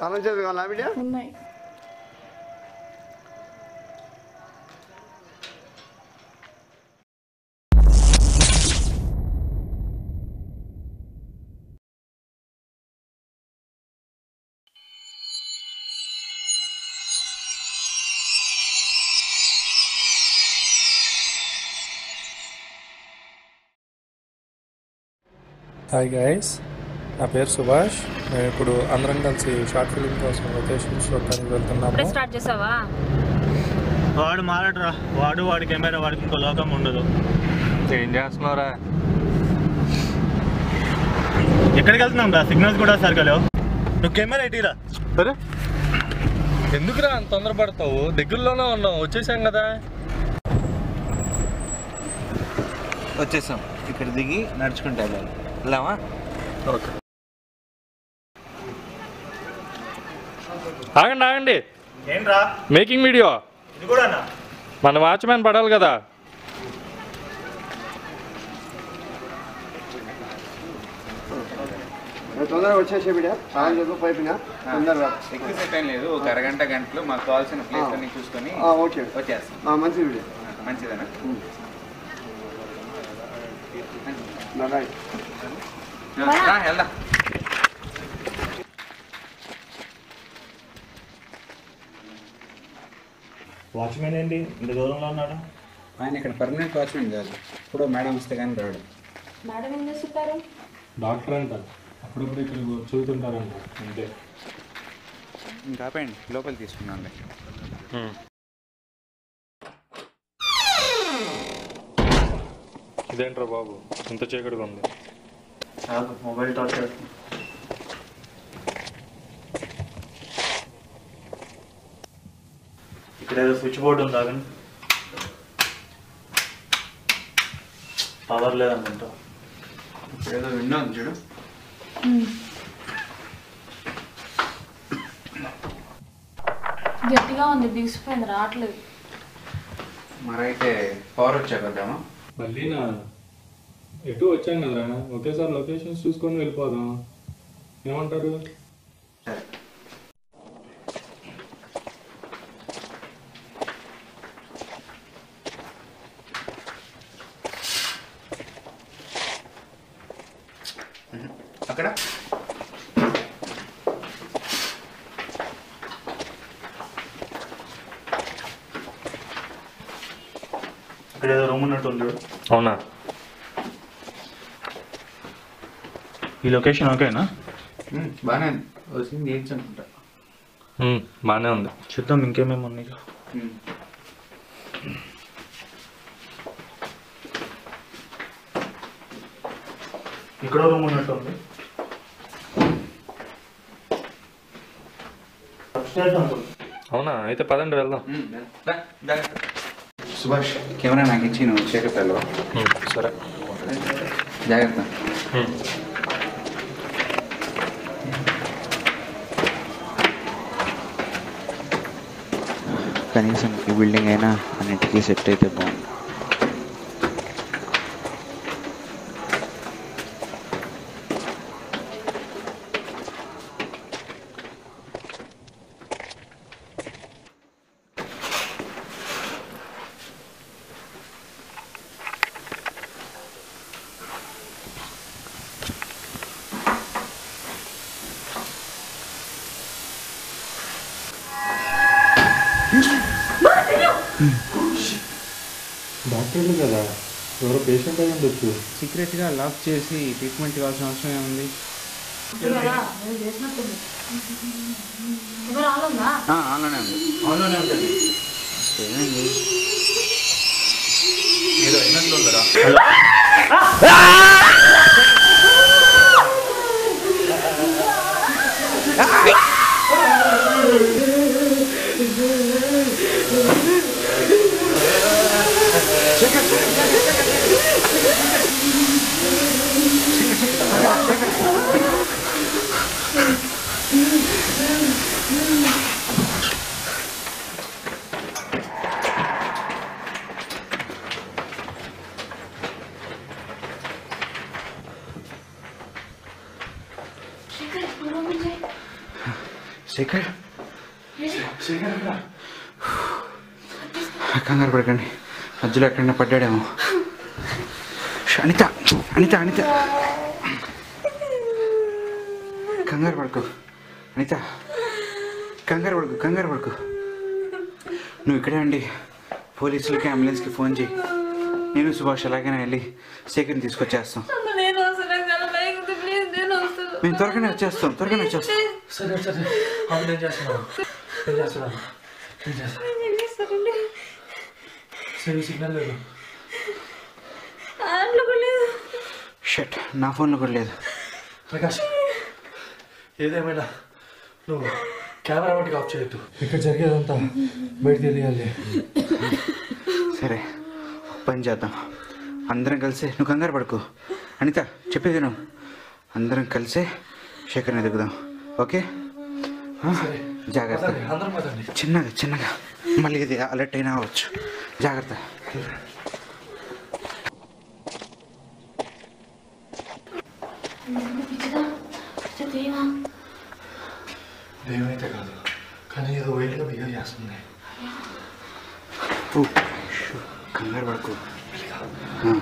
తాళం చేతులు కావాలా బిడ్డ ఉన్నాయి హాయ్ గైస్ నా పేరు సుభాష్ మేము ఇప్పుడు అందరం కలిసి షార్ట్ ఫిల్మ్ కోసం లొకేషన్ చూడటానికి వెళ్తున్నాము ఇప్పుడే స్టార్ట్ చేసావా వాడు మారడురా వాడు వాడి కెమెరా వాడికి ఇంకో లోకం ఉండదు ఏం చేస్తున్నావురా ఎక్కడికి వెళ్తున్నాం రా సిగ్నల్స్ కూడా సరిగ్గా లేవు నువ్వు కెమెరా ఇటీరా సరే ఎందుకురా అంత తొందరపడతావు దగ్గరలోనే ఉన్నాం వచ్చేసాం కదా వచ్చేసాం ఇక్కడ దిగి నడుచుకుంటూ వెళ్ళాలి వెళ్దామా ఓకే ఆగండి ఆగండి ఏంట్రా మేకింగ్ వీడియో ఇది కూడా మన వాచ్మ్యాన్ పడాలి కదా తొందరగా వచ్చేసే బిడ్డ తాళం చేతులు పైపిన తొందరగా ఎక్కువ సేపు ఏం లేదు ఒక అరగంట గంటలో మాకు కావాల్సిన ప్లేస్ అన్ని చూసుకొని ఆ, ఓకే వచ్చేస్తాం ఆ, మంచిది బిడ్డ మంచిదేనా నా రైట్ రా, వెళ్దాం వాచ్మెన్ ఏంటి ఇంత దూరంలో ఉన్నాడు ఆయన ఇక్కడ పర్మనెంట్ వాచ్మెన్ కాదు ఇప్పుడు మేడం వస్తే కానీ రాడు మేడం ఏం చేస్తుంటారు డాక్టర్ అంట అప్పుడప్పుడు ఇక్కడ చూస్తుంటారంట అంతే ఇంకా ఆపండి లోపల తీసుకున్నాంలే ఇదేంట్రా బాబు ఇంత చీకటిగా ఉంది నాకు మొబైల్ టార్చ్ ఇక్కడ ఏదో స్విచ్ బోర్డు ఉంది ఆగండి పవర్ లేదనుకుంటా ఇప్పుడు ఏదో విండో ఉంది చూడు గట్టిగా ఉంది బిగిసిపోయింది రావట్లేదు మరైతే పవర్ వచ్చాక వద్దామా మళ్ళీ నా ఎటు వచ్చాం కదరా ఒకేసారి లొకేషన్స్ చూసుకొని వెళ్ళిపోదాం ఏమంటారు సరే అక్కడ ఇక్కడ ఏదో రూమ్ ఉన్నట్టు ఉంది చూడు అవునా ఈ లొకేషన్ ఓకేనా బాగానే వచ్చింది ఏంటి అనుకుంటా ఉమ్, బాగానే ఉంది చూద్దాం ఇంకేమేమి ఉన్నాయి ఉమ్. ఇక్కడ రూమ్ ఉన్నట్టు ఉంది Upstairs అనుకుంటా. అవునా అయితే పదండి వెళ్దాం ఉమ్, రా, జాగ్రత్త. సుభాష్ కెమెరా నాకు ఇచ్చి నువ్వు చేకట్టాలో ఉమ్, సరే జాగ్రత్త ఉమ్. కనీసం ఈ బిల్డింగ్ అయినా అన్నింటికీ సెట్ అయితే బాగుంది డాక్టర్లు కదా ఎవరో పేషెంట్ అయి ఉండొచ్చు సీక్రెట్గా లాక్ చేసి ట్రీట్మెంట్ ఇవ్వాల్సిన అవసరం ఏముంది కదా నేను చేసినట్టుంది ఎవరు ఆలుందా ఆన్లోనే ఉంది ఆన్లోనే ఉంటుంది ఏమైంది ఏదో అయినట్లు ఉందిరా శేఖర్ కంగారు పడకండి మధ్యలో ఎక్కడైనా పడ్డాడేమో ష్, అనిత అనిత అనిత కంగారు పడుకో అనిత కంగారు పడుకో కంగారు పడుకో నువ్వు ఇక్కడే అండి పోలీసులకి అంబులెన్స్కి ఫోన్ చేయి నేను సుభాష్ ఎలాగైనా వెళ్ళి శేఖర్ని తీసుకొచ్చేస్తాం నేను వస్తున్నాను కదా లేకపోతే ప్లీజ్ నేను వస్తాను మేము త్వరగానే వచ్చేస్తాం త్వరగానే వచ్చేస్తాం సరే సరే అవును నేను చేస్తున్నాను నేను చేస్తున్నాను నేను చేస్తాను చేస్తానండి సరే సిగ్నల్ లేదు దాంట్లో కూడా లేదు షట్ నా ఫోన్లో కూడా లేదు ప్రకాష్ ఏదేమైనా నువ్వు కెమెరా మటుకు ఆఫ్ చేయొద్దు ఇక్కడ జరిగేదంతా బయట తెలియాలి సరే ఒక పని చేద్దాం అందరం కలిసి నువ్వు కంగారు పడుకో అనిత చెప్పేది నువ్వు అందరం కలిసే శేఖర్ని ఎదుగుదాం ఓకే ఆ? సరే జాగ్రత్త పదండి, అందరం పదండి చిన్నగా చిన్నగా మళ్ళీ ఇది అలర్ట్ అయినా అవ్వచ్చు జాగ్రత్త పిచ్చిదా పిచ్చిదేమా ఏమైతే కాదు కానీ ఏదో వైల్డ్గా బిహేవ్ చేస్తుంది ఊ, షూ, కంగారు పడుకో ఆ.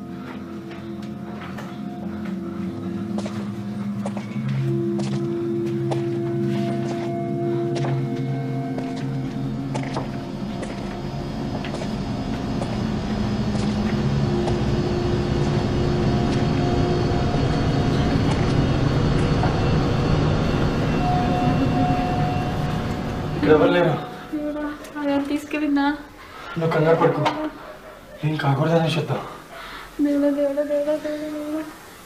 ఇక్కడ ఎవరు లేరు అయ్యా తీసుకెళ్ళిందా నువ్వు కంగారు పడుకో ఏం కాకూడదని చూద్దాం దేవుడా దేవుడా దేవుడా దేవుడా దేవుడా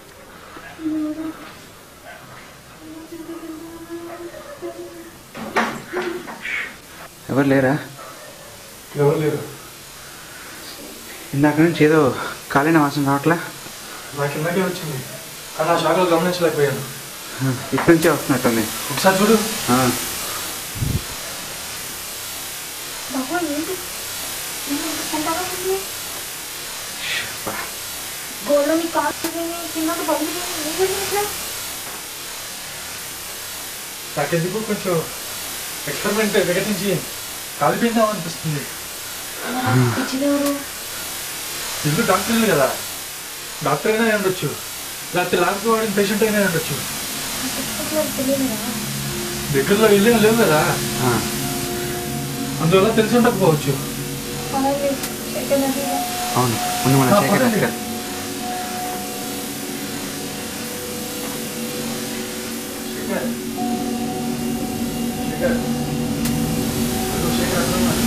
ఎవరు లేరా ఎవరు లేరు ఇందాక నుంచి ఏదో కాలిన వాసన రావట్లా నాకు ఇందాకే వచ్చింది కానీ ఆ శాఖలు గమనించలేకపోయాను ఆ, ఇక్కడి నుంచే వస్తున్నట్టుంది ఒకసారి చూడు ఆ, బాబా ఏంటి ఎంతగా ఉంది బా. గోడలోని కాలు కింద పడింది ఏం జరిగింది ఇట్లా నాకెందుకు కొంచెం ఎక్స్పెరిమెంట్ వికటించి కాలిపోయిందాం అనిపిస్తుంది పిచ్చిదేవరు ఇల్లు డాక్టర్ ఇల్లు కదా డాక్టర్ అయినా అయి ఉండొచ్చు లేకపోతే ల్యాబ్కి వాడిన పేషెంట్ అయినా అయి ఉండొచ్చు తెలియదు కదా దగ్గరలో ఇల్లు ఏం లేవు కదా ఆ, అందువల్ల తెలిసి ఉండకపోవచ్చు అలాగే సెకండ్ అది అవును ముందు మన ఆ, శేఖర్ పదండి. డాక్టర్ శేఖర్. శేఖర్. అదిగో శేఖర్ అక్కడ ఉన్నాడు.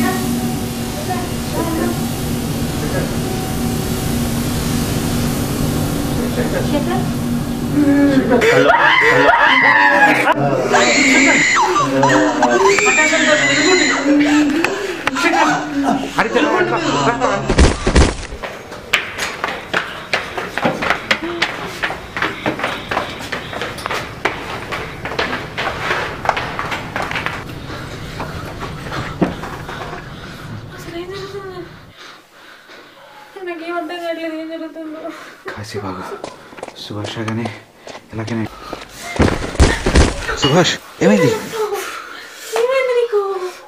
శేఖర్. శేఖర్. శేఖర్ అరే తెలు, రా, రా, రా. అసలు ఏం జరుగుతుంది నాకేం అర్థం కావట్లేదు ఏం జరుగుతుందో కాశీ బాబు సుభాష్ గానే ఇలాగనే సుభాష్ ఏమైంది ఏమైంది నీకు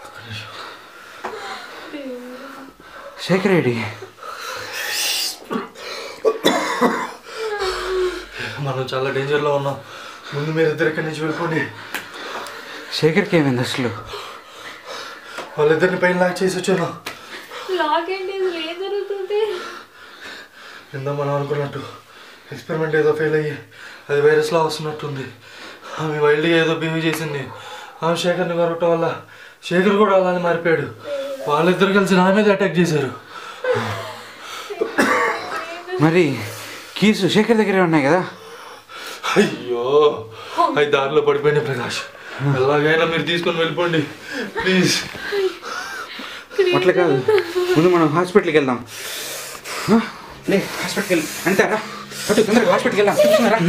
శేఖర్ రెడ్డి మనం చాలా డేంజర్లో ఉన్నాం ముందు మీరు ఇద్దరు ఇక్కడి నుంచి వెళ్ళిపోండి శేఖర్కి ఏమైంది అసలు వాళ్ళిద్దరిని పైన లాక్ చేసి వచ్చాను లాగేంటి అసలు ఏం జరుగుతుంది కింద మనం అనుకున్నట్టు ఎక్స్పెరిమెంట్ ఏదో ఫెయిల్ అయ్యి అది వైరస్లా వస్తున్నట్టుంది ఆమె వైల్డ్గా ఏదో బిహేవ్ చేసింది ఆమె శేఖర్ని కొరగటం వల్ల శేఖర్ కూడా అలానే మారిపోయాడు వాళ్ళిద్దరు కలిసి నా మీద అటాక్ చేశారు మరి కీసు శేఖర్ దగ్గరే ఉన్నాయి కదా అయ్యో అవి దారిలో పడిపోయినాయి ప్రకాష్ ఎలాగైనా మీరు తీసుకొని వెళ్ళిపోండి ప్లీజ్ అట్లా కాదు ముందు మనం హాస్పిటల్కి వెళ్దాం ఆ, లే హాస్పిటల్కి వెళ్దాం అంటారా అటు తొందరగా హాస్పిటల్కి వెళ్దాం చూస్తున్నారా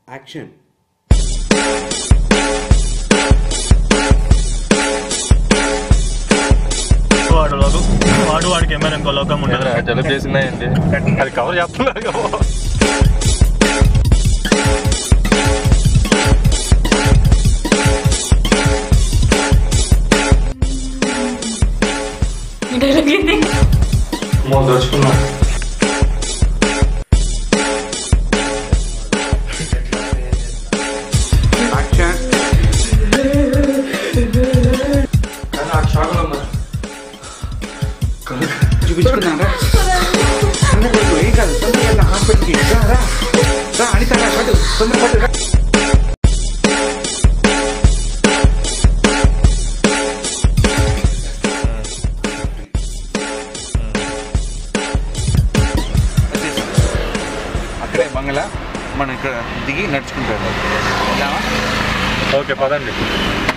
యాక్షన్ వాడు లోకం వాడు వాడి కెమెరా ఇంకో లోకం ఉంటుంది జలుబు చేసిందా ఏంటి అది కవర్ చేస్తున్నారు కదా డైలాగ్ ఏంటి మొన్న దోచుకున్నాం యాక్షన్ నాకు షాక్ ఉన్నా చూపించుకుందాం రా తొందర పట్టు ఏం కాదు తొందర వెళ్దాం హాస్పిటల్కి రా రా రా అనిత రా పట్టు తొందర పట్టు రా. అక్కడే బంగ్లా మనం ఇక్కడ దిగి నడుచుకుంటాం వెళ్దామా ఓకే పదండి